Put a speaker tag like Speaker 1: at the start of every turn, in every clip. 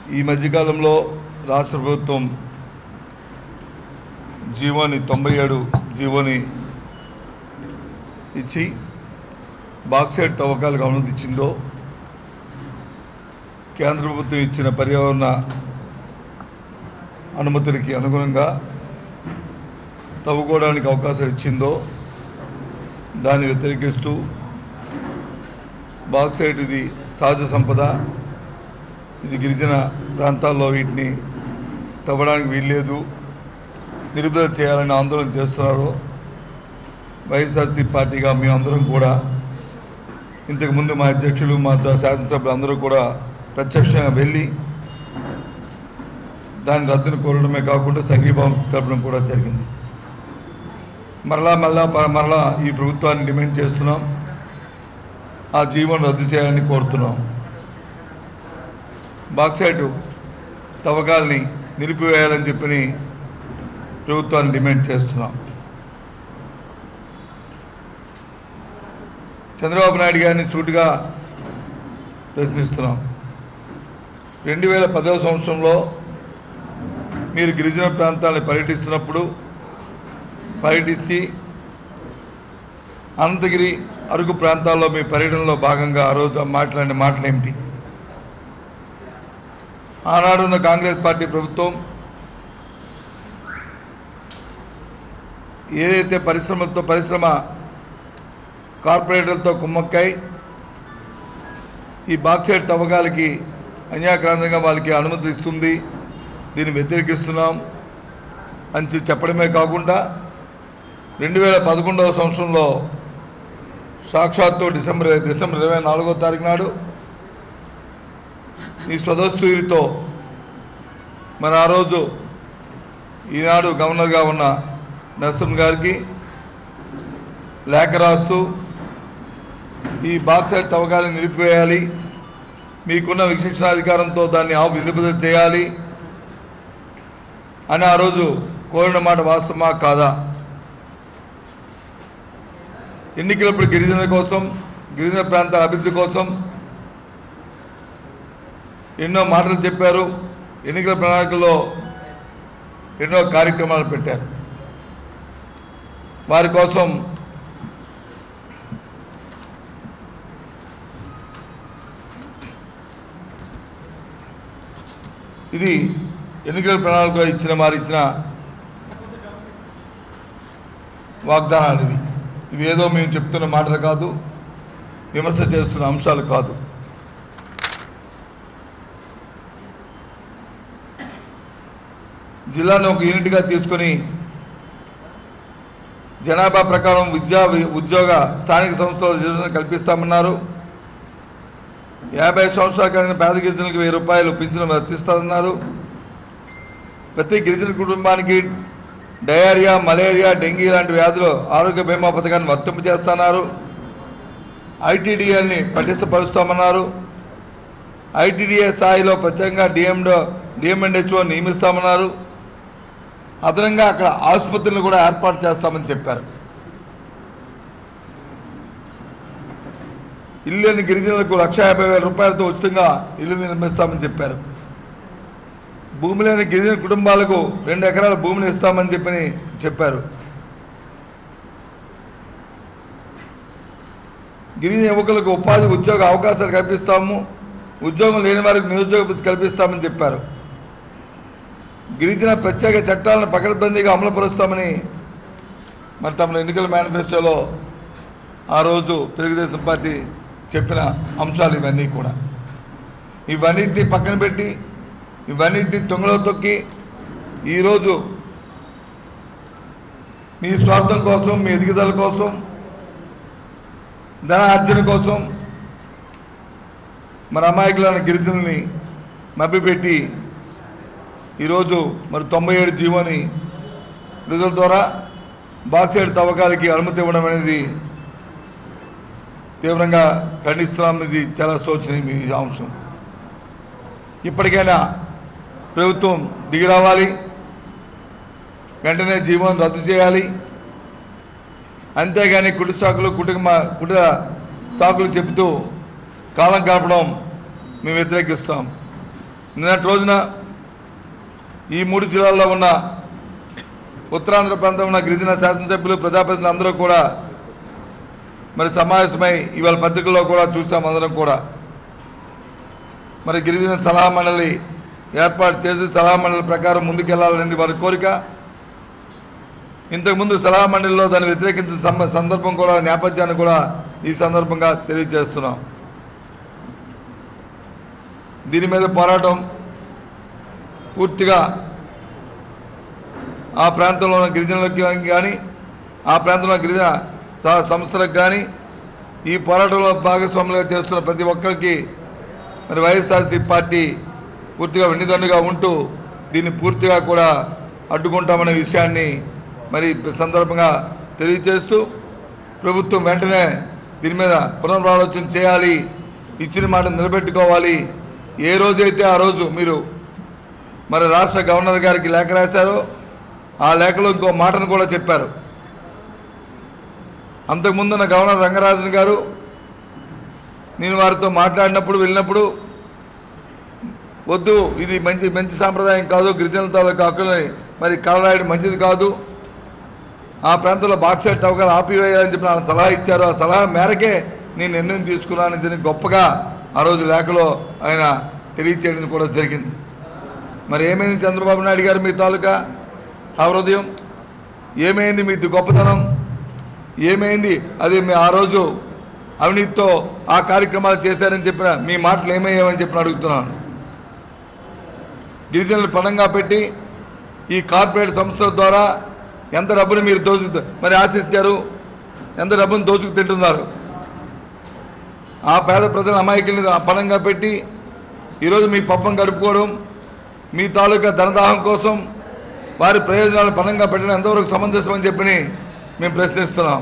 Speaker 1: ఈ మధ్యకాలంలో రాష్ట్ర ప్రభుత్వం జీవోని తొంభై ఏడు జీవోని ఇచ్చి బాక్సైడ్ తవ్వకాలకు అనుమతి ఇచ్చిందో కేంద్ర ప్రభుత్వం ఇచ్చిన పర్యావరణ అనుమతులకి అనుగుణంగా తవ్వుకోవడానికి అవకాశం ఇచ్చిందో దాన్ని వ్యతిరేకిస్తూ బాక్సైట్ ఇది సహజ సంపద ఇది గిరిజన ప్రాంతాల్లో వీటిని తవ్వడానికి వీల్లేదు నిలుపుదల చేయాలని ఆందోళన చేస్తున్నారు వైఎస్ఆర్సీ పార్టీగా మేమందరం కూడా ఇంతకుముందు మా అధ్యక్షులు మా శాసనసభ్యులు అందరూ కూడా ప్రత్యక్షంగా వెళ్ళి దాని రద్దును కోరడమే కాకుండా సంఘీభావం తెలపడం కూడా జరిగింది మరలా మరలా ప- మరలా ఈ ప్రభుత్వాన్ని డిమాండ్ చేస్తున్నాం ఆ జీవోను రద్దు చేయాలని కోరుతున్నాం బాక్సైట్ తవ్వకాలని నిలిపివేయాలని చెప్పని ప్రభుత్వాన్ని డిమాండ్ చేస్తున్నాం చంద్రబాబు నాయుడు గారిని సూటిగా ప్రశ్నిస్తున్నాం రెండు వేల పదవ సంవత్సరంలో మీరు గిరిజన ప్రాంతాలను పర్యటిస్తున్నప్పుడు పర్యటించి అనంతగిరి అరకు ప్రాంతాల్లో మీ పర్యటనలో భాగంగా ఆ రోజు మాట్లాడిన మాటలు ఏమిటి ఆనాడున్న కాంగ్రెస్ పార్టీ ప్రభుత్వం ఏదైతే పరిశ్రమలతో పరిశ్రమ కార్పొరేటర్లతో కుమ్మక్కై ఈ బాక్సైడ్ తవ్వకాలకి అన్యాక్రాంతంగా వాళ్ళకి అనుమతి ఇస్తుంది దీన్ని వ్యతిరేకిస్తున్నాం అని చెప్పి చెప్పడమే కాకుండా రెండు వేల పదకొండవ సంవత్సరంలో సాక్షాత్తు డిసెంబర్ డిసెంబర్ ఇరవై నాలుగో తారీఖు నాడు ఈ స్వదస్తూరితో మరి ఆ రోజు ఈనాడు గవర్నర్గా ఉన్న నరసింహ గారికి లేఖ రాస్తూ ఈ బాక్సైట్ తవ్వకాలను నిలిపివేయాలి మీకున్న విశిక్షణాధికారంతో దాన్ని ఆపు నిలుపుదల చేయాలి అని ఆ రోజు కోరిన మాట వాస్తవమా కాదా ఎన్నికలప్పుడు గిరిజనుల కోసం గిరిజన ప్రాంతాల అభివృద్ధి కోసం ఎన్నో మాటలు చెప్పారు ఎన్నికల ప్రణాళికల్లో ఎన్నో కార్యక్రమాలు పెట్టారు వారి కోసం ఇది ఎన్నికల ప్రణాళికలో ఇచ్చిన వారు ఇచ్చిన వాగ్దానాలు ఇవి ఇవి ఏదో మేము చెప్తున్న మాటలు కాదు విమర్శ చేస్తున్న అంశాలు కాదు జిల్లాను ఒక యూనిట్గా తీసుకొని జనాభా ప్రకారం విద్యా వి- ఉద్యోగ స్థానిక సంస్థల యోజన కల్పిస్తామన్నారు యాభై సంవత్సరాల కలిగిన పేద గిరిజనులకు వెయ్యి రూపాయలు పింఛను వర్తిస్తామన్నారు ప్రతి గిరిజన కుటుంబానికి డయేరియా మలేరియా డెంగీ లాంటి వ్యాధులు ఆరోగ్య బీమా పథకాన్ని వర్తింపజేస్తున్నారు ఐటీడీఎల్ని పటిష్టపరుస్తామన్నారు ఐటీడీఏ స్థాయిలో ప్రత్యేకంగా డిఎండో డిఎంఎన్హెచ్ఓ నియమిస్తామన్నారు అదనంగా అక్కడ ఆసుపత్రులను కూడా ఏర్పాటు చేస్తామని చెప్పారు ఇల్లు లేని గిరిజనులకు లక్ష యాభై వేల రూపాయలతో ఉచితంగా ఇల్లు నిర్మిస్తామని చెప్పారు భూమి లేని గిరిజన కుటుంబాలకు రెండు ఎకరాల భూమిని ఇస్తామని చెప్పని చెప్పారు గిరిజన యువకులకు ఉపాధి ఉద్యోగ అవకాశాలు కల్పిస్తాము ఉద్యోగం లేని వారికి నిరుద్యోగ వృత్తి కల్పిస్తామని చెప్పారు గిరిజన ప్రత్యేక చట్టాలను పకడ్బందీగా అమలుపరుస్తామని మరి తమ ఎన్నికల మేనిఫెస్టోలో ఆ రోజు తెలుగుదేశం పార్టీ చెప్పిన అంశాలు ఇవన్నీ కూడా ఇవన్నిటిని పక్కన పెట్టి ఇవన్నిటిని తొంగలో తొక్కి ఈరోజు మీ స్వార్థం కోసం మీ ఎదుగుదల కోసం ధన ఆర్జన కోసం మన అమాయకులైన గిరిజనుల్ని మభ్యపెట్టి ఈరోజు మరి తొంభై ఏడు జీవోని విడుదల ద్వారా బాక్సైడ్ తవ్వకాలకి అనుమతి ఇవ్వడం అనేది తీవ్రంగా ఖండిస్తున్నాం ఇది చాలా శోచనీయం ఈ అంశం ఇప్పటికైనా ప్రభుత్వం దిగి రావాలి వెంటనే జీవోని రద్దు చేయాలి అంతేగాని కుటి సాకులు కుటుంబ కుట సాకులు చెబుతూ కాలం గడపడం మేము వ్యతిరేకిస్తాం నిన్నటి రోజున ఈ మూడు జిల్లాల్లో ఉన్న ఉత్తరాంధ్ర ప్రాంతంలో ఉన్న గిరిజన శాసనసభ్యులు ప్రజాప్రతినిధులు అందరూ కూడా మరి సమావేశమై ఇవాళ పత్రికల్లో కూడా చూసాం అందరం కూడా మరి గిరిజన సలహా మండలి ఏర్పాటు చేసి సలహా మండలి ప్రకారం ముందుకెళ్లాలనేది వారి కోరిక ఇంతకుముందు సలహా మండలిలో దాన్ని వ్యతిరేకించిన సం- సందర్భం కూడా నేపథ్యాన్ని కూడా ఈ సందర్భంగా తెలియజేస్తున్నాం దీని మీద పోరాటం పూర్తిగా ఆ ప్రాంతంలో ఉన్న గిరిజనులకు కానీ ఆ ప్రాంతంలో ఉన్న గిరిజన స- సంస్థలకు కానీ ఈ పోరాటంలో భాగస్వాములుగా చేస్తున్న ప్రతి ఒక్కరికి మరి వైఎస్ఆర్సీ పార్టీ పూర్తిగా వెన్నుదన్నుగా ఉంటూ దీన్ని పూర్తిగా కూడా అడ్డుకుంటామనే విషయాన్ని మరి ఈ సందర్భంగా తెలియజేస్తూ ప్రభుత్వం వెంటనే దీని మీద పునరాలోచన చేయాలి ఇచ్చిన మాట నిలబెట్టుకోవాలి ఏ రోజైతే ఆ రోజు మీరు మరి రాష్ట్ర గవర్నర్ గారికి లేఖ రాశారో ఆ లేఖలో ఇంకో మాటను కూడా చెప్పారు అంతకుముందున్న గవర్నర్ రంగరాజన్ గారు నేను వారితో మాట్లాడినప్పుడు వెళ్ళినప్పుడు వద్దు ఇది మంచి మంచి సాంప్రదాయం కాదు గిరిజనుల తాలూకు హక్కులని మరి కలరాయడం మంచిది కాదు ఆ ప్రాంతంలో బాక్సైట్ తవ్వకాలు ఆపివేయాలని చెప్పి నాకు సలహా ఇచ్చారు ఆ సలహా మేరకే నేను నిర్ణయం తీసుకున్నానని దీన్ని గొప్పగా ఆ రోజు లేఖలో ఆయన తెలియచేయడం కూడా జరిగింది మరి ఏమైంది చంద్రబాబు నాయుడు గారు మీ తాలూకా ఆ హృదయం ఏమైంది మీ గొప్పతనం ఏమైంది అది మీ ఆ రోజు అవినీతితో ఆ కార్యక్రమాలు చేశారని చెప్పిన మీ మాటలు ఏమయ్యావని చెప్పిన అడుగుతున్నాను గిరిజనులు పణంగా పెట్టి ఈ కార్పొరేట్ సంస్థల ద్వారా ఎంత డబ్బుని మీరు దోచు మరి ఆశించారు ఎంత డబ్బును దోచుకు తింటున్నారు ఆ పేద ప్రజల అమాయకుల్ని పణంగా పెట్టి ఈరోజు మీ పబ్బం గడుపుకోవడం మీ తాలూకా ధనదాహం కోసం వారి ప్రయోజనాలు పణంగా పెట్టడం ఎంతవరకు సమంజసం అని చెప్పి మేము ప్రశ్నిస్తున్నాం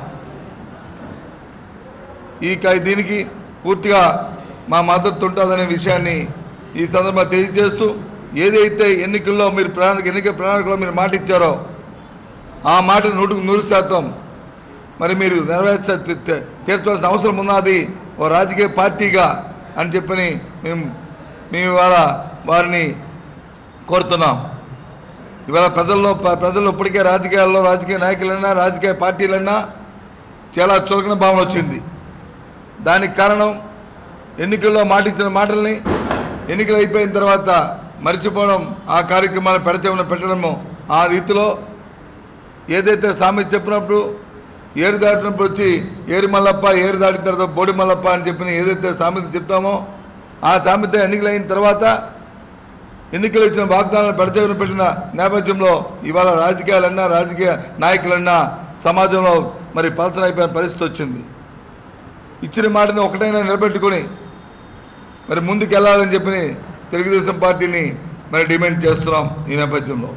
Speaker 1: ఈ క- దీనికి పూర్తిగా మా మద్దతు ఉంటుందనే విషయాన్ని ఈ సందర్భంగా తెలియజేస్తూ ఏదైతే ఎన్నికల్లో మీరు ప్రణాళిక ఎన్నికల ప్రణాళికలో మీరు మాట ఇచ్చారో ఆ మాట నూటికి నూరు శాతం మరి మీరు నెరవేర్చ తీ- తీ- తీర్చవలసిన అవసరం ఉన్నది ఓ రాజకీయ పార్టీగా అని చెప్పని మేము మేము ఇవాళ వారిని కోరుతున్నాం ఇవాళ ప్రజల్లో ప- ప్రజల్లో ఇప్పటికే రాజకీయాల్లో రాజకీయ నాయకులన్నా రాజకీయ పార్టీలన్నా చాలా చులకన భావన వచ్చింది దానికి కారణం ఎన్నికల్లో మాటిచ్చిన మాటల్ని ఎన్నికలు అయిపోయిన తర్వాత మర్చిపోవడం ఆ కార్యక్రమాలు పెడచెవిన పెట్టడము ఆ రీతిలో ఏదైతే సామెత చెప్పినప్పుడు ఏరు దాటినప్పుడు వచ్చి ఏరు మల్లప్ప ఏరు దాటిన తర్వాత బోడి మల్లప్ప అని చెప్పిన ఏదైతే సామెత చెప్తామో ఆ సామెత ఎన్నికలు అయిన తర్వాత ఎన్నికలు ఇచ్చిన వాగ్దానాలను పెడచెవిన పెట్టిన నేపథ్యంలో ఇవాళ రాజకీయాలన్నా రాజకీయ నాయకులన్నా సమాజంలో మరి పలసన అయిపోయిన పరిస్థితి వచ్చింది ఇచ్చిన మాటని ఒకటైనా నిలబెట్టుకొని మరి ముందుకు వెళ్ళాలని చెప్పి తెలుగుదేశం పార్టీని మరి డిమాండ్ చేస్తున్నాం ఈ నేపథ్యంలో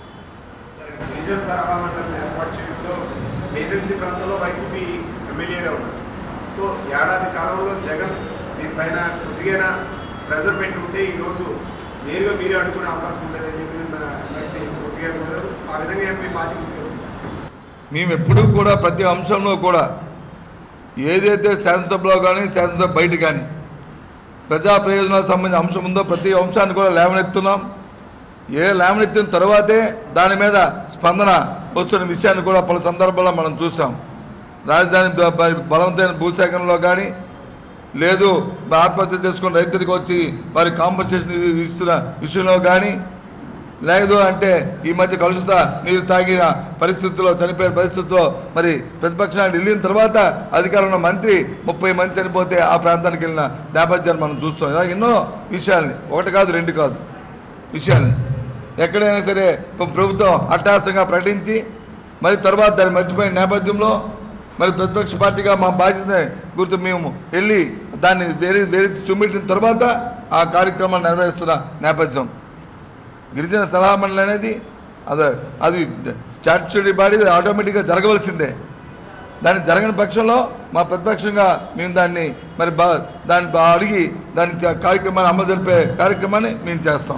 Speaker 2: రీజనల్ సలహా మండలిని ఏర్పాటు చేయడంలో ఏజెన్సీ ప్రాంతంలో వైసీపీ ఎమ్మెల్యేగా ఉన్నారు సో ఏడాది కాలంలో జగన్ దీనిపైన కొద్దిగా ప్రెజర్ పెట్టి ఉంటే ఈరోజు నేరుగా మీరే అడుగునే అవకాశం ఉండేదని చెప్పి నిన్న ఎమ్మెల్సీ కొద్దిగా కోరారు ఆ విధంగా ఏం మీ పార్టీ ముందుకు
Speaker 1: మేము ఎప్పుడూ కూడా ప్రతి అంశంలో కూడా ఏదైతే శాసనసభలో కానీ శాసనసభ బయట కానీ ప్రజా ప్రయోజనాలకు సంబంధించిన అంశం ఉందో ప్రతి అంశాన్ని కూడా లేవనెత్తున్నాం ఏ లేవనెత్తిన తర్వాతే దాని మీద స్పందన వస్తున్న విషయాన్ని కూడా పలు సందర్భాల్లో మనం చూసాం రాజధాని బ- బ- బలవంతమైన భూసేకరణలో కానీ లేదు ఆత్మహత్య చేసుకున్న రైతులకు వచ్చి వారి కాంపన్సేషన్ ఇస్తున్న విషయంలో కానీ లేదు అంటే ఈ మధ్య కలుషిత నీరు తాగిన పరిస్థితుల్లో చనిపోయిన పరిస్థితుల్లో మరి ప్రతిపక్షానికి వెళ్ళిన తర్వాత అధికారంలో ఉన్న మంత్రి ముప్పై మంది చనిపోతే ఆ ప్రాంతానికి వెళ్ళిన నేపథ్యాన్ని మనం చూస్తాం ఇలా ఎన్నో విషయాల్ని ఒకటి కాదు రెండు కాదు విషయాల్ని ఎక్కడైనా సరే ప్ర- ప్రభుత్వం అట్టాసంగా ప్రకటించి మరి తర్వాత దాన్ని మర్చిపోయిన నేపథ్యంలో మరి ప్రతిపక్ష పార్టీగా మా బాధ్యత గుర్తు మేము వెళ్ళి దాన్ని వేరే వేరే చూపెట్టిన తర్వాత ఆ కార్యక్రమాన్ని నెరవేరుస్తున్న నేపథ్యం గిరిజన సలహా మండలి అనేది అది అది చార్చుడి బాడీ ఆటోమేటిక్గా జరగవలసిందే దాన్ని జరగని పక్షంలో మా ప్రతిపక్షంగా మేము దాన్ని మరి బా దాన్ని బా అడిగి దాని చ- కార్యక్రమాన్ని అమలు జరిపే కార్యక్రమాన్ని మేము చేస్తాం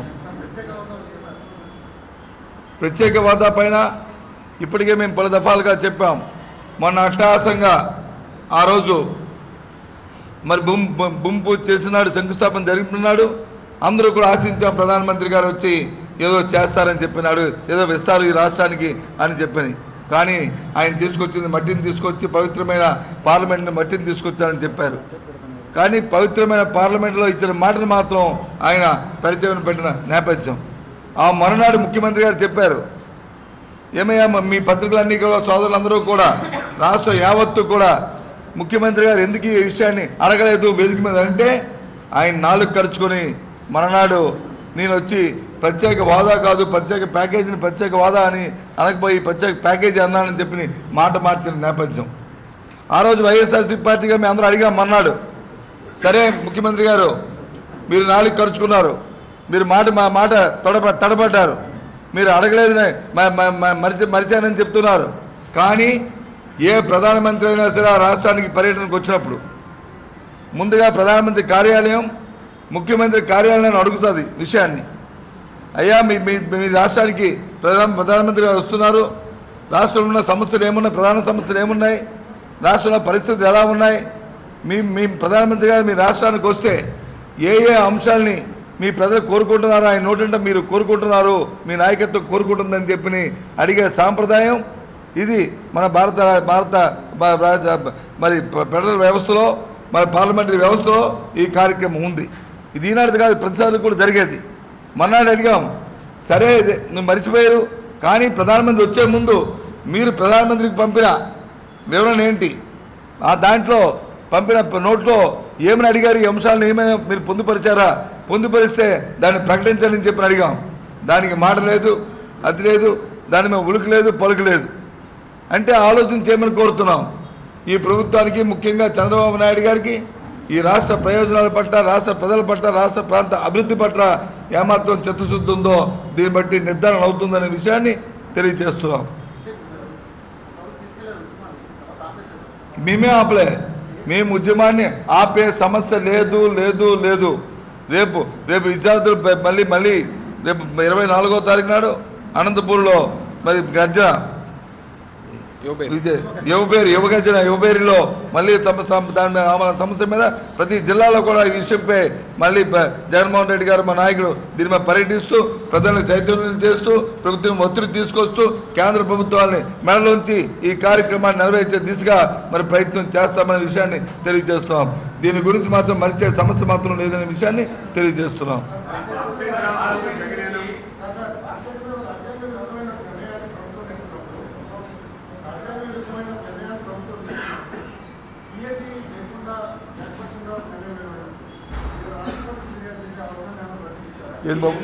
Speaker 1: ప్రత్యేక హోదా పైన ఇప్పటికే మేము పలు దఫాలుగా చెప్పాం మొన్న అట్టహాసంగా ఆ రోజు మరి భూమి భూమి పూజ చేసినాడు శంకుస్థాపన జరుపుతున్నాడు అందరూ కూడా ఆశించాం ప్రధానమంత్రి గారు వచ్చి ఏదో చేస్తారని చెప్పినాడు ఏదో ఇస్తారు ఈ రాష్ట్రానికి అని చెప్పని కానీ ఆయన తీసుకొచ్చింది మట్టిని తీసుకొచ్చి పవిత్రమైన పార్లమెంట్ని మట్టిని తీసుకొచ్చారని చెప్పారు కానీ పవిత్రమైన పార్లమెంట్లో ఇచ్చిన మాటను మాత్రం ఆయన పెడితేవని పెట్టిన నేపథ్యం ఆ మరునాడు ముఖ్యమంత్రి గారు చెప్పారు ఏమయ్యా మ- మీ పత్రికలన్నీ కూడా సోదరులందరూ కూడా రాష్ట్ర యావత్తు కూడా ముఖ్యమంత్రి గారు ఎందుకు ఈ విషయాన్ని అడగలేదు వేదిక మీద అంటే ఆయన నాలుగు ఖర్చుకొని మరనాడు నేను వచ్చి ప్రత్యేక హోదా కాదు ప్రత్యేక ప్యాకేజీని ప్రత్యేక హోదా అని అనకపోయి ప్రత్యేక ప్యాకేజీ అన్నానని చెప్పి మాట మార్చిన నేపథ్యం ఆ రోజు వైఎస్ఆర్సీ పార్టీగా మేము అందరూ అడిగాం మన్నాడు సరే ముఖ్యమంత్రి గారు మీరు నాలుగు ఖర్చుకున్నారు మీరు మాట మా మాట తొడప తడబడ్డారు మీరు అడగలేదని మ- మ- మ- మరిచి మరిచానని చెప్తున్నారు కానీ ఏ ప్రధానమంత్రి అయినా సరే ఆ రాష్ట్రానికి పర్యటనకు వచ్చినప్పుడు ముందుగా ప్రధానమంత్రి కార్యాలయం ముఖ్యమంత్రి కార్యాలయాన్ని అడుగుతుంది విషయాన్ని అయ్యా మీ మీ మీ రాష్ట్రానికి ప్రధాన ప్రధానమంత్రి గారు వస్తున్నారు రాష్ట్రంలో ఉన్న సమస్యలు ఏమున్నాయి ప్రధాన సమస్యలు ఏమున్నాయి రాష్ట్రంలో పరిస్థితులు ఎలా ఉన్నాయి మీ మీ ప్రధానమంత్రి గారు మీ రాష్ట్రానికి వస్తే ఏ ఏ అంశాలని మీ ప్రజలు కోరుకుంటున్నారు ఆయన నోటంటే మీరు కోరుకుంటున్నారు మీ నాయకత్వం కోరుకుంటుందని చెప్పి అడిగే సాంప్రదాయం ఇది మన భారత భారత భా- రాజ- మరి ఫెడరల్ వ్యవస్థలో మన పార్లమెంటరీ వ్యవస్థలో ఈ కార్యక్రమం ఉంది ఇది ఈనాటిది కాదు ప్రతిసారి కూడా జరిగేది మన్నాడు అడిగాం సరే ఇది నువ్వు మర్చిపోయారు కానీ ప్రధానమంత్రి వచ్చే ముందు మీరు ప్రధానమంత్రికి పంపిన వివరణ ఏంటి ఆ దాంట్లో పంపిన నోట్లో ఏమని అడిగారు ఈ అంశాలను ఏమైనా మీరు పొందుపరిచారా పొందుపరిస్తే దాన్ని ప్రకటించాలని చెప్పి అడిగాం దానికి మాట లేదు అది లేదు దాని మీద ఉలుకు లేదు పలుకు లేదు అంటే ఆలోచన చేయమని కోరుతున్నాం ఈ ప్రభుత్వానికి ముఖ్యంగా చంద్రబాబు నాయుడు గారికి ఈ రాష్ట్ర ప్రయోజనాల పట్ల రాష్ట్ర ప్రజల పట్ల రాష్ట్ర ప్రాంత అభివృద్ధి పట్ల ఏమాత్రం చిత్తశుద్ధి ఉందో దీన్ని బట్టి నిర్ధారణ అవుతుందనే విషయాన్ని తెలియజేస్తున్నాం మేమే ఆపలే మేము ఉద్యమాన్ని ఆపే సమస్య లేదు లేదు లేదు రేపు రేపు విద్యార్థులు ప- మళ్ళీ మళ్ళీ రేపు ఇరవై నాలుగో తారీఖు నాడు అనంతపూర్లో మరి గర్జన విజయ్ యువపేరు యువగర్జన యువపేరులో మళ్ళీ సమ సమ- దాని మీద ఆమె సమస్య మీద ప్రతి జిల్లాలో కూడా ఈ విషయంపై మళ్ళీ ప- జగన్మోహన్ రెడ్డి గారు మా నాయకుడు దీని మీద పర్యటిస్తూ ప్రజలను చైతన్యం చేస్తూ ప్రభుత్వం ఒత్తిడి తీసుకొస్తూ కేంద్ర ప్రభుత్వాన్ని మెడలోంచి ఈ కార్యక్రమాన్ని నెరవేర్చే దిశగా మరి ప్రయత్నం చేస్తామనే విషయాన్ని తెలియజేస్తున్నాం దీని గురించి మాత్రం మరిచే సమస్య మాత్రం లేదనే విషయాన్ని తెలియజేస్తున్నాం
Speaker 2: జగనేనం
Speaker 1: ఏది బాబు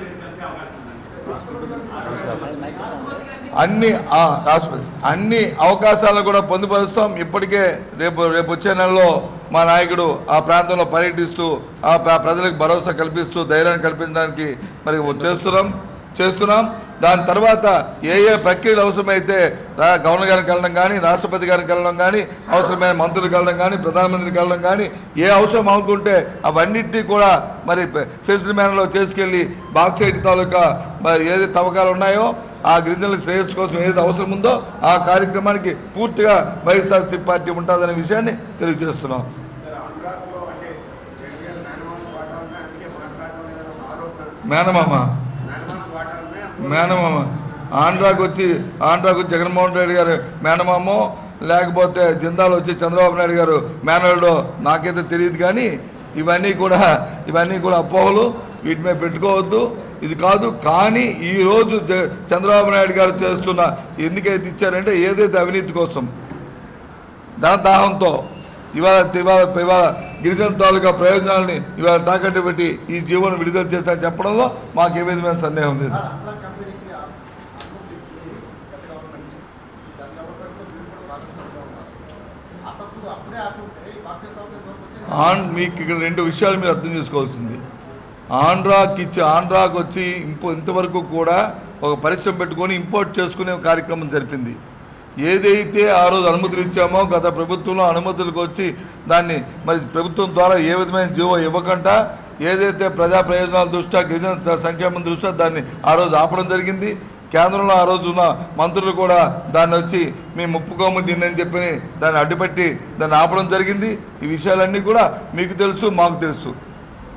Speaker 1: అన్ని ఆ, రాష్ట్రపతి అన్ని అవకాశాలను కూడా పొందుపరుస్తాం ఇప్పటికే రేపు రేపు వచ్చే నెలలో మా నాయకుడు ఆ ప్రాంతంలో పర్యటిస్తూ ఆ ప్ర- ప్రజలకు భరోసా కల్పిస్తూ ధైర్యాన్ని కల్పించడానికి మరి చేస్తున్నాం చేస్తున్నాం దాని తర్వాత ఏ ఏ ప్రక్రియలు అవసరమైతే రా- గవర్నర్ గారికి వెళ్ళడం కానీ రాష్ట్రపతి గారికి వెళ్ళడం కానీ అవసరమైన మంత్రులకు వెళ్ళడం కానీ ప్రధానమంత్రికి వెళ్ళడం కానీ ఏ అవసరం అనుకుంటే అవన్నిటినీ కూడా మరి ఫెసిల్ మేనలో చేసుకెళ్ళి బాక్సైట్ తాలూకా మరి ఏదైతే తవ్వకాలు ఉన్నాయో ఆ గిరిజనుల శ్రేయస్సు కోసం ఏదైతే అవసరం ఉందో ఆ కార్యక్రమానికి పూర్తిగా వైఎస్ఆర్సీ పార్టీ ఉంటుందనే విషయాన్ని తెలియజేస్తున్నాం
Speaker 2: సార్ ఆంధ్రాలో అంటే జగన్ మేనమామ వాటాలు ఉన్నాయి అందుకే మాట్లాడడం లేదని ఒక ఆరోపణ
Speaker 1: మేనమామ
Speaker 2: మేనమామ వాటాలు ఉన్నాయి అందులో
Speaker 1: మేనమామ ఆంధ్రాకి వచ్చి ఆంధ్రాకి వచ్చి జగన్మోహన్ రెడ్డి గారు మేనమామో లేకపోతే జిందాల్ వచ్చి చంద్రబాబు నాయుడు గారు మేనల్డో నాకైతే తెలియదు కానీ ఇవన్నీ కూడా ఇవన్నీ కూడా అపోహలు వీటి మీద పెట్టుకోవద్దు ఇది కాదు కానీ ఈరోజు జ చంద్రబాబు నాయుడు గారు చేస్తున్న ఎందుకైతే ఇచ్చారంటే ఏదైతే అవినీతి కోసం ధన దాహంతో ఇవాళ ఇవాళ ఇవాళ గిరిజన తాలూకా ప్రయోజనాలని ఇవాళ తాకట్టు పెట్టి ఈ జీవోను విడుదల చేస్తారని చెప్పడంలో మాకు ఏ విధమైన సందేహం లేదు
Speaker 3: అట్లా కంపెనీకి అనుమతించి గత గవర్నమెంట్ గత గవర్నమెంట్లో మీరు కూడా భాగస్వామ్యంగా ఉన్నారు అప్పుడు అప్పుడే ఆపుంటే ఈ బాక్సైట్ కంపెనీ వచ్చింది
Speaker 1: ఆన్ మీకు ఇక్కడ రెండు విషయాలు మీరు అర్థం చేసుకోవాల్సింది ఆంధ్రాకి ఇచ్చి ఆంధ్రాకి వచ్చి ఇంపో ఇంతవరకు కూడా ఒక పరిశ్రమ పెట్టుకొని ఇంపోర్ట్ చేసుకునే కార్యక్రమం జరిపింది ఏదైతే ఆ రోజు అనుమతులు ఇచ్చామో గత ప్రభుత్వంలో అనుమతులకు వచ్చి దాన్ని మరి ప్రభుత్వం ద్వారా ఏ విధమైన జీవో ఇవ్వకుండా ఏదైతే ప్రజా ప్రయోజనాల దృష్ట్యా గిరిజన స- సంక్షేమం దృష్ట్యా దాన్ని ఆ రోజు ఆపడం జరిగింది కేంద్రంలో ఆ రోజు ఉన్న మంత్రులు కూడా దాన్ని వచ్చి మేము ముప్పుకోము దీన్ని అని చెప్పి దాన్ని అడ్డుపెట్టి దాన్ని ఆపడం జరిగింది ఈ విషయాలన్నీ కూడా మీకు తెలుసు మాకు తెలుసు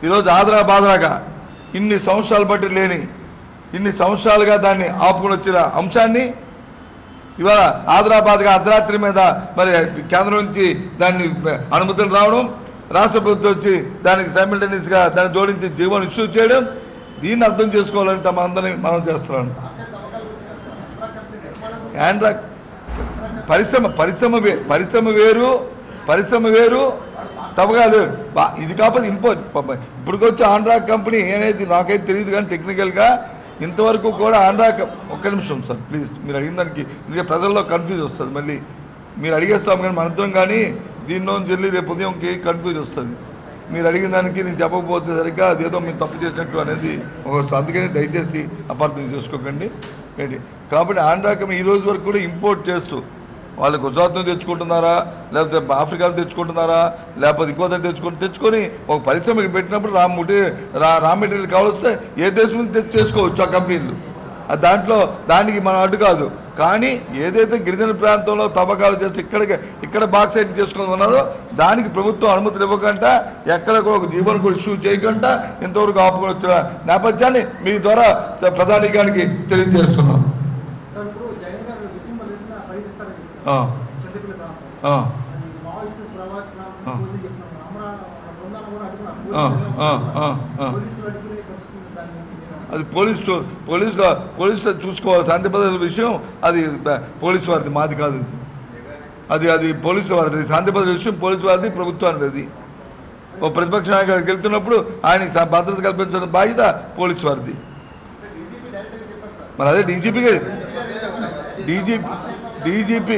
Speaker 1: ఈరోజు ఆదరా బాదరాగా ఇన్ని సంవత్సరాలు బట్టి లేని ఇన్ని సంవత్సరాలుగా దాన్ని ఆపుకుని వచ్చిన అంశాన్ని ఇవాళ ఆదరాబాద్గా అర్ధరాత్రి మీద మరి కేంద్రం నుంచి దాన్ని అనుమతులు రావడం రాష్ట్ర ప్రభుత్వం వచ్చి దానికి సైమిల్టేనియస్గా దాన్ని జోడించి జీవోని ఇష్యూ చేయడం దీన్ని అర్థం చేసుకోవాలని తమ అందరినీ మనం చేస్తున్నాను
Speaker 3: బాక్సైట్ తవ్వకాల గురించి కాదు సార్ అంబరా కంపెనీ నిర్మాణం గురించి
Speaker 1: యాండ్రాక్ పరిశ్రమ పరిశ్రమ వే పరిశ్రమ వేరు పరిశ్రమ వేరు తవ్వకాలు బా ఇది కాకపోతే ఇంపోర్ట్ ఇప్పటికొచ్చి ఆంధ్రా కంపెనీ అనేది నాకైతే తెలియదు కానీ టెక్నికల్గా ఇంతవరకు కూడా ఆంధ్రా కం- ఒక్క నిమిషం సార్ ప్లీజ్ మీరు అడిగిన దానికి ఇంకా ప్రజల్లో కన్ఫ్యూజ్ వస్తుంది మళ్ళీ మీరు అడిగేస్తాం కానీ మనందరం కానీ దీనిలో వెళ్ళి రేపు ఉదయంకి కన్ఫ్యూజ్ వస్తుంది మీరు అడిగిన దానికి నేను చెప్పకపోతే సరిగ్గా అదేదో మేము తప్పు చేసినట్టు అనేది ఒక అందుకని దయచేసి అపార్థం చేసుకోకండి ఏంటి కాబట్టి ఆంధ్రా కంపెనీ ఈ రోజు వరకు కూడా ఇంపోర్ట్ చేస్తూ వాళ్ళు గుజరాత్ నుంచి తెచ్చుకుంటున్నారా లేకపోతే ఆఫ్రికా నుంచి తెచ్చుకుంటున్నారా లేకపోతే ఇంకో దగ్గర తెచ్చుకొని తెచ్చుకొని ఒక పరిశ్రమకి పెట్టినప్పుడు రా మెటీరియల్ రా రా మెటీరియల్ కావాల్స్తే ఏ దేశం నుంచి తెచ్చి చేసుకోవచ్చు ఆ కంపెనీలు ఆ దాంట్లో దానికి మనం అడ్డు కాదు కానీ ఏదైతే గిరిజన ప్రాంతంలో తవ్వకాలు చేస్తే ఇక్కడికి ఇక్కడ బాక్సైట్ చేసుకొని ఉన్నదో దానికి ప్రభుత్వం అనుమతులు ఇవ్వకుండా ఎక్కడ కూడా ఒక జీవన కూడా ఇష్యూ చేయకుండా ఇంతవరకు ఆపుకొని వచ్చిన నేపథ్యాన్ని మీ ద్వారా స- ప్రధానికానికి తెలియజేస్తున్నాం
Speaker 3: సార్ ఇప్పుడు జగన్ గారు డిసెంబర్ రెండున పర్యటిస్తారని
Speaker 1: ఆ,
Speaker 3: చెప్పారు చంద్రపల్లి ప్రాంతం
Speaker 1: ఆ,
Speaker 3: మావోయిస్టు ప్రభావితం
Speaker 1: ఆ.
Speaker 3: పోలీసులు చెప్తున్నారు అమరా బృందాలు కూడా అడుగున్నారు
Speaker 1: ఆ, ఆ, ఆ, ఆ.
Speaker 3: పోలీసులు అడుగునే పరిస్థితి దాన్ని మీరు
Speaker 1: అది పోలీస్ పోలీస్ పోలీసులు చూసుకోవాలి శాంతి భద్రతల విషయం అది బ- పోలీసు వారిది మాది కాదు అది అది అది పోలీసు వారిది శాంతి భద్రత విషయం పోలీసు వారిది ప్రభుత్వానికి అది ఓ ప్రతిపక్ష నాయకుడికి వెళ్తున్నప్పుడు ఆయనకి స- భద్రత కల్పించిన బాధ్యత పోలీసు వారిది
Speaker 3: డీజీపీ డైరెక్ట్గా చెప్పారు సార్
Speaker 1: మరి అదే డీజీపీకి డీజీపీ డీజీపీ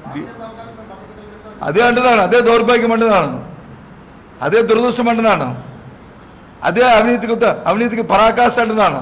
Speaker 1: అదే అంటున్నాను అదే దౌర్భాగ్యం అంటున్నాను అదే దురదృష్టం అంటున్నాను అదే అవినీతికి ఉత్త- అవినీతికి పరాకాష్ట అంటున్నాను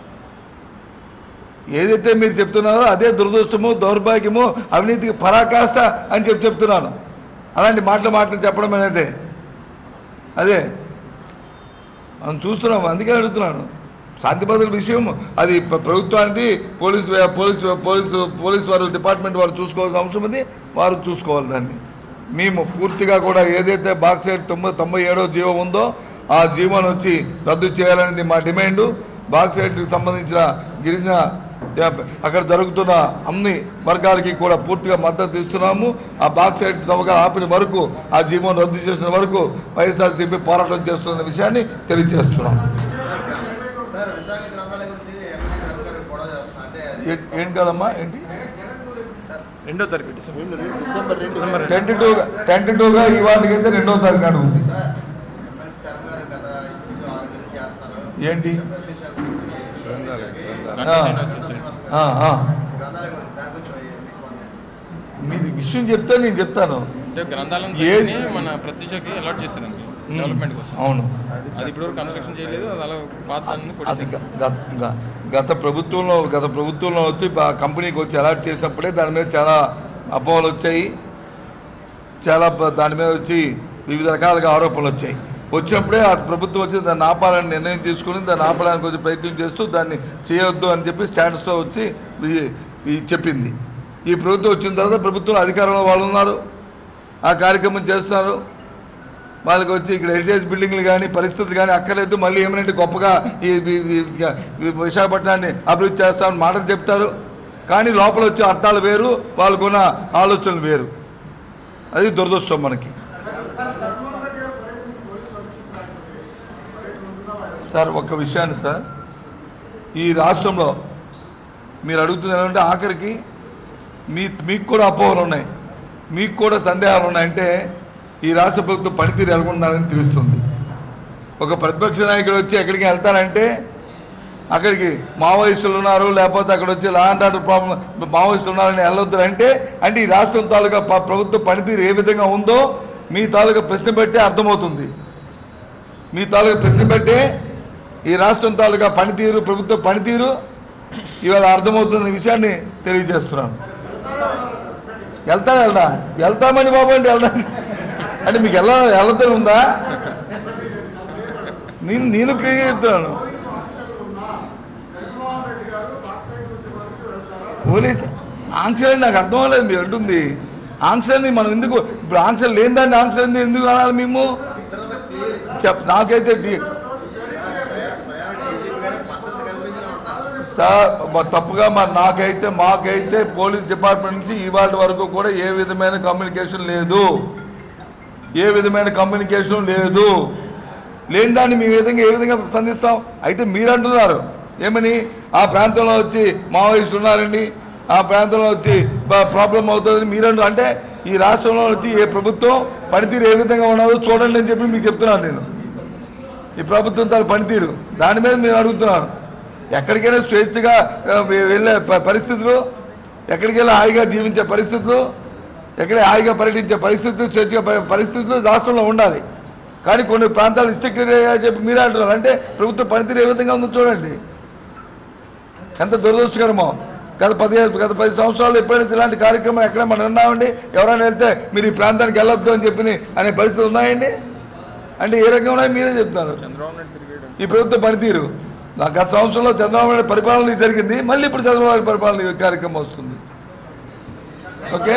Speaker 1: ఏదైతే మీరు చెప్తున్నారో అదే దురదృష్టము దౌర్భాగ్యము అవినీతికి పరాకాష్ట అని చెప్పి చెప్తున్నాను అలాంటి మాటలు మాటలు చెప్పడం అనేది అదే మనం చూస్తున్నాం అందుకే అడుగుతున్నాను శాంతి భద్రతల విషయం అది ప్ర- ప్రభుత్వానికి పోలీసు వే- పోలీసు పోలీసు పోలీసు వారు డిపార్ట్మెంట్ వారు చూసుకోవాల్సిన అవసరం ఉంది వారు చూసుకోవాలి దాన్ని మేము పూర్తిగా కూడా ఏదైతే బాక్సైడ్ తొంభై తొంభై ఏడో జీవో ఉందో ఆ జీవోను వచ్చి రద్దు చేయాలనేది మా డిమాండు బాక్సైడ్కి సంబంధించిన గిరిజన అక్కడ జరుగుతున్న అన్ని వర్గాలకి కూడా పూర్తిగా మద్దతు ఇస్తున్నాము ఆ బాక్సైడ్ తవ్వగా ఆపిన వరకు ఆ జీవోను రద్దు చేసిన వరకు వైఎస్ఆర్సీపీ పోరాటం చేస్తున్న విషయాన్ని తెలియజేస్తున్నాం
Speaker 3: సార్ విశాఖ గ్రంథాలయం గురించి ఎమ్మెల్యే గారు గారు గొడవ చేస్తున్నా అంటే అది
Speaker 1: ఏ- ఏం కాదమ్మా ఏంటి
Speaker 4: రెండో తారీఖు డిసెంబర్
Speaker 3: డిసెంబర్ రెండు
Speaker 4: డిసెంబర్ రెండు.
Speaker 1: టెంటేటివ్గా టెంటేటివ్గా ఈ వాటికి అయితే రెండో తారీఖు నాడు ఉంది
Speaker 3: సార్ ఎమ్మెల్యే శర్మ గారు గత ఇంచుమించు ఆరు నెలలు చేస్తున్నారు
Speaker 1: ఏంటి
Speaker 3: ప్రతి శాఖ గురించి
Speaker 4: గంటా
Speaker 1: ఆ.
Speaker 4: శ్రీనివాస్ చేశారు.
Speaker 1: ఆ, ఆ.
Speaker 3: గ్రంథాలయం గురించి దాని గురించి మీ స్పందన
Speaker 1: మీది విషయం చెప్తే నేను చెప్తాను
Speaker 4: అంటే గ్రంథాలయం
Speaker 1: ఏది?
Speaker 4: తరపుని మన ప్రత్యూషకి అలాట్ చేశారండి డెవలప్మెంట్ కోసం
Speaker 1: అవును
Speaker 4: అది ఇప్పుడు కన్స్ట్రక్షన్ చేయలేదు అది అలా పాత దాన్ని
Speaker 1: అది
Speaker 4: కొట్టేశారు.
Speaker 1: గ- గత గ- గత ప్రభుత్వంలో గత ప్రభుత్వంలో వచ్చి ఆ కంపెనీకి వచ్చి అలాట్ చేసినప్పుడే దాని మీద చాలా అపోహలు వచ్చాయి చాలా ప- దాని మీద వచ్చి వివిధ రకాలుగా ఆరోపణలు వచ్చాయి వచ్చినప్పుడే ఆ ప్రభుత్వం వచ్చి దాన్ని ఆపాలని నిర్ణయం తీసుకుని దాన్ని ఆపడానికి కొంచెం ప్రయత్నం చేస్తూ దాన్ని చేయొద్దు అని చెప్పి స్టాటస్తో వచ్చి ఈ- ఈ చెప్పింది ఈ ప్రభుత్వం వచ్చిన తర్వాత ప్రభుత్వంలో అధికారంలో వాళ్ళు ఉన్నారు ఆ కార్యక్రమం చేస్తున్నారు వాళ్ళకి వచ్చి ఇక్కడ హెరిటేజ్ బిల్డింగ్లు కానీ పరిస్థితులు కానీ అక్కర్లేదు మళ్ళీ ఏమైనా గొప్పగా ఈ ఈ- ఈ- ఈ విశాఖపట్నాన్ని అభివృద్ధి చేస్తామని మాటలు చెప్తారు కానీ లోపల వచ్చే అర్థాలు వేరు వాళ్ళకున్న ఆలోచనలు వేరు అది దురదృష్టం మనకి సార్ ఒక్క విషయాన్ని సార్ ఈ రాష్ట్రంలో మీరు అడుగుతుంది ఏంటంటే ఆఖరికి మీ మీకు కూడా అపోహలు ఉన్నాయి మీకు కూడా సందేహాలు ఉన్నాయంటే ఈ రాష్ట్ర ప్రభుత్వం పనితీరు ఎలాగుండాలని తెలుస్తుంది ఒక ప్రతిపక్ష నాయకుడు వచ్చి ఎక్కడికి వెళ్తారంటే అక్కడికి మావోయిస్టులు ఉన్నారు లేకపోతే అక్కడ వచ్చి లా అండ్ ఆర్డర్ ప్రాబ్లం మావోయిస్టులు ఉన్నారని వెళ్ళొద్దు అంటే అంటే ఈ రాష్ట్రం తాలూకా ప- ప్రభుత్వ పనితీరు ఏ విధంగా ఉందో మీ తాలూకా ప్రశ్న పెట్టే అర్థమవుతుంది మీ తాలూకా ప్రశ్న పెట్టే ఈ రాష్ట్రం తాలూకా పనితీరు ప్రభుత్వ పనితీరు ఇవాళ అర్థమవుతున్న విషయాన్ని తెలియజేస్తున్నాను వెళ్తాను వెళ్దా వెళ్తామని బాబు అంటే వెళ్దా అంటే మీకు వెళ్ళ వెళ్తాను ఉందా నేను నేను క్లియర్ చెప్తున్నాను పోలీస్ ఆంక్షలు నాకు అర్థం అవ్వలేదు మీరు అంటుంది ఆంక్షల్ని మనం ఎందుకు ఇప్పుడు ఆంక్షలు లేని దాన్ని ఆంక్షలు ఎందుకు అనాలి మేము చెప్ నాకైతే డి- సార్ మ- తప్పుగా మరి నాకైతే మాకైతే పోలీస్ డిపార్ట్మెంట్ నుంచి ఇవాళ వరకు కూడా ఏ విధమైన కమ్యూనికేషన్ లేదు ఏ విధమైన కమ్యూనికేషన్ లేదు లేని దాన్ని మీ విధంగా ఏ విధంగా స్పందిస్తాం అయితే మీరు అంటున్నారు ఏమని ఆ ప్రాంతంలో వచ్చి మావోయిస్టులు ఉన్నారండి ఆ ప్రాంతంలో వచ్చి ప్రాబ్లం అవుతుందని మీరు అంటారు అంటే ఈ రాష్ట్రంలో వచ్చి ఏ ప్రభుత్వం పనితీరు ఏ విధంగా ఉన్నదో చూడండి అని చెప్పి మీకు చెప్తున్నాను నేను ఈ ప్రభుత్వం తన పనితీరు దాని మీద నేను అడుగుతున్నాను ఎక్కడికైనా స్వేచ్ఛగా ఆ, వె- వెళ్ళే ప- పరిస్థితులు ఎక్కడికి వెళ్ళి హాయిగా జీవించే పరిస్థితులు ఎక్కడ హాయిగా పర్యటించే పరిస్థితులు స్వేచ్ఛగా ప- పరిస్థితులు రాష్ట్రంలో ఉండాలి కానీ కొన్ని ప్రాంతాలు రిస్ట్రిక్టెడ్ చెప్పి మీరే అంటున్నారు అంటే ప్రభుత్వ పనితీరు ఏ విధంగా ఉందో చూడండి ఎంత దురదృష్టకరమో గత పదిహేను గత పది సంవత్సరాలు ఎప్పుడైనా ఇలాంటి కార్యక్రమం ఎక్కడ మనం ఉన్నామండి ఎవరైనా వెళ్తే మీరు ఈ ప్రాంతానికి వెళ్ళొద్దు అని చెప్పి అనే పరిస్థితులు ఉన్నాయండి అంటే ఏ రకంగా ఉన్నాయి మీరే చెప్తున్నారు
Speaker 4: చంద్రబాబు నాయుడు తిరిగాడు
Speaker 1: ఈ ప్రభుత్వ పనితీరు నా గత సంవత్సరంలో చంద్రబాబు నాయుడు పరిపాలన ఇది జరిగింది మళ్ళీ ఇప్పుడు చంద్రబాబు నాయుడు పరిపాలన ఈ కార్యక్రమం వస్తుంది ఓకే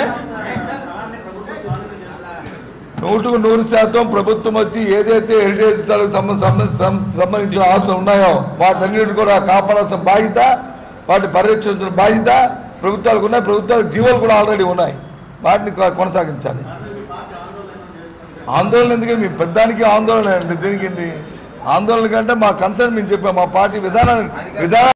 Speaker 1: నూటుకు నూరు శాతం ప్రభుత్వం వచ్చి ఏదైతే హెరిటేజ్ స్థలాలకు సంబ- సంబ- సం- సంబంధించిన ఆస్తులు ఉన్నాయో వాటన్నిటి కూడా కాపాడాల్సిన బాధ్యత వాటిని పరిరక్షించిన బాధ్యత ప్రభుత్వాలకు ఉన్నాయి ప్రభుత్వాలకు జీవోలు కూడా ఆల్రెడీ ఉన్నాయి వాటిని కొ- కొనసాగించాలి ఆందోళన ఎందుకంటే మీ పెద్దానికి ఆందోళన అండి దీనికి ఆందోళన కంటే మా కన్సర్న్ మేము చెప్పాం మా పార్టీ విధానాన్ని విధానం